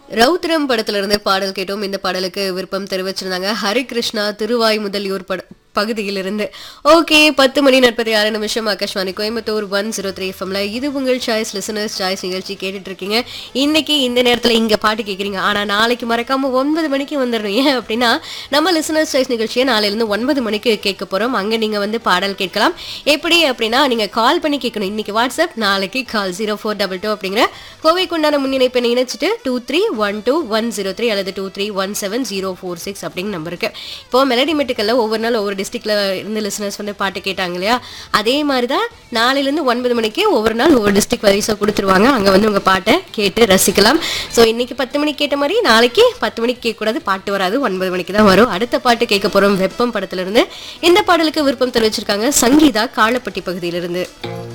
ரௌத்ரம் படத்துல இருந்து பாடல் கேட்டோம் இந்த பாடலுக்கு விருப்பம் தெரிவிச்சிருந்தாங்க ஹரிகிருஷ்ணா திருவாய் முதலியூர் பட பகுதியிலிருந்து ஓகே பத்து மணி நாற்பத்தி ஆறு நிமிஷம் Akashvani Coimbatore one zero three எஃப்எம்ல இது உங்கள் சாய்ஸ் லிசனர்ஸ் சாய்ஸ் நிகழ்ச்சி கேட்டுட்டு இருக்கீங்க இன்னைக்கு இந்த நேரத்துல இங்க பாட்டு கேக்குறீங்க ஆனா நாளைக்கு மறக்காம ஒன்பது மணிக்கு வந்துடணும் ஏன் அப்படின்னா நம்ம லிசனர்ஸ் சாய்ஸ் நிகழ்ச்சியை நாளையிலிருந்து ஒன்பது மணிக்கு கேட்க போறோம் அங்க நீங்க வந்து பாடல் கேட்கலாம் எப்படி அப்படின்னா நீங்க கால் பண்ணி கேட்கணும் இன்னைக்கு வாட்ஸ்அப் நாளைக்கு call zero four double two அப்படிங்கிற கோவைக்குண்டான முன்னிணைப்பை இணைச்சிட்டு two three one two one zero three அல்லது two three one seven zero four six அப்படிங்கிற நம்பருக்கு இப்போ மெலடி மெட்டுக்கல்ல ஒவ்வொரு நாள் ஒவ்வொரு டிஸ்ட்ரிக்ட்ல இருந்து லிசனர்ஸ் வந்து பாட்டு கேட்டாங்க இல்லையா அதே மாதிரி தான் நாளையிலேருந்து ஒன்பது மணிக்கு ஒவ்வொரு நாள் ஒவ்வொரு டிஸ்ட்ரிக்ட் வரிசை கொடுத்துருவாங்க அங்கே வந்து உங்கள் பாட்டை கேட்டு ரசிக்கலாம் ஸோ இன்னைக்கு பத்து மணிக்கு கேட்ட மாதிரி நாளைக்கு பத்து மணிக்கு கேட்கக்கூடாது பாட்டு வராது ஒன்பது மணிக்கு தான் வரும் அடுத்த பாட்டு கேட்க போகிறோம் வெப்பம் படத்துல இருந்து இந்த பாடலுக்கு விருப்பம் தெரிவிச்சிருக்காங்க சங்கீதா காலப்பட்டி பகுதியிலிருந்து